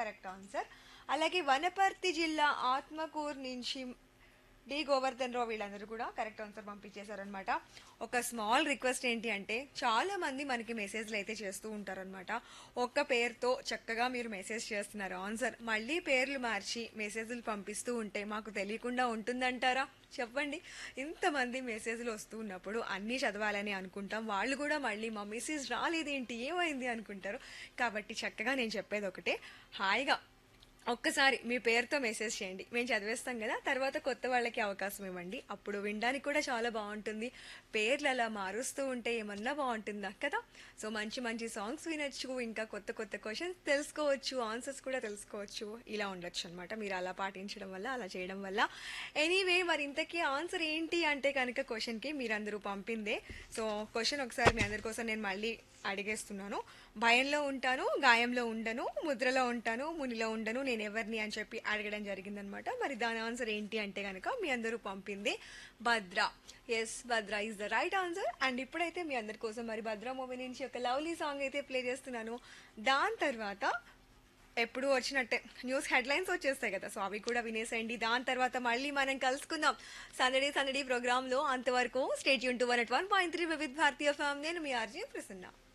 correct answer అలాగే వనపర్తి జిల్లా ఆత్మకూరు నుంచి డి గోవర్ధన్ రావు వీళ్ళందరూ కూడా కరెక్ట్ ఆన్సర్ పంపించేశారనమాట ఒక స్మాల్ రిక్వెస్ట్ ఏంటి అంటే చాలా మంది మనకి మెసేజ్లు అయితే చేస్తూ ఉంటారనమాట ఒక్క పేరుతో చక్కగా మీరు మెసేజ్ చేస్తున్నారు ఆన్సర్ మళ్ళీ పేర్లు మార్చి మెసేజ్లు పంపిస్తూ ఉంటే మాకు తెలియకుండా ఉంటుందంటారా చెప్పండి ఇంతమంది మెసేజ్లు వస్తూ ఉన్నప్పుడు అన్నీ చదవాలని అనుకుంటాం వాళ్ళు కూడా మళ్ళీ మా మెసేజ్ రాలేదేంటి ఏమైంది అనుకుంటారు కాబట్టి చక్కగా నేను చెప్పేది ఒకటే హాయిగా ఒక్కసారి మీ పేరుతో మెసేజ్ చేయండి మేము చదివేస్తాం కదా తర్వాత కొత్త వాళ్ళకి అవకాశం ఇవ్వండి అప్పుడు వినడానికి కూడా చాలా బాగుంటుంది పేర్లు అలా మారుస్తూ ఉంటే ఏమన్నా బాగుంటుందా కదా సో మంచి మంచి సాంగ్స్ వినొచ్చు ఇంకా కొత్త కొత్త క్వశ్చన్స్ తెలుసుకోవచ్చు ఆన్సర్స్ కూడా తెలుసుకోవచ్చు ఇలా ఉండొచ్చు అనమాట మీరు అలా పాటించడం వల్ల అలా చేయడం వల్ల ఎనీవే మరి ఇంతకీ ఆన్సర్ ఏంటి అంటే కనుక క్వశ్చన్కి మీరందరూ పంపిందే సో క్వశ్చన్ ఒకసారి మీ అందరి కోసం నేను మళ్ళీ అడిగేస్తున్నాను భయంలో ఉంటాను గాయంలో ఉండను ముద్రలో ఉంటాను మునిలో ఉండను నేను ఎవరిని అని చెప్పి అడగడం జరిగిందనమాట మరి దాని ఆన్సర్ ఏంటి అంటే కనుక మీ అందరూ పంపింది Bhadra yes Bhadra is the right answer and ఇప్పుడైతే మీ అందరి కోసం మరి భద్ర మూవీ నుంచి ఒక లవ్లీ సాంగ్ అయితే ప్లే చేస్తున్నాను దాని తర్వాత ఎప్పుడు వచ్చినట్టే న్యూస్ హెడ్లైన్స్ వచ్చేస్తాయి కదా సో అవి కూడా వినేసేయండి దాని తర్వాత మళ్ళీ మనం కలుసుకుందాం సందడి సందడి ప్రోగ్రాంలో అంతవరకు స్టేట్ యూన్ to one at one point three Vividh Bharati FM నేను మీ ఆర్జీ ప్రసన్న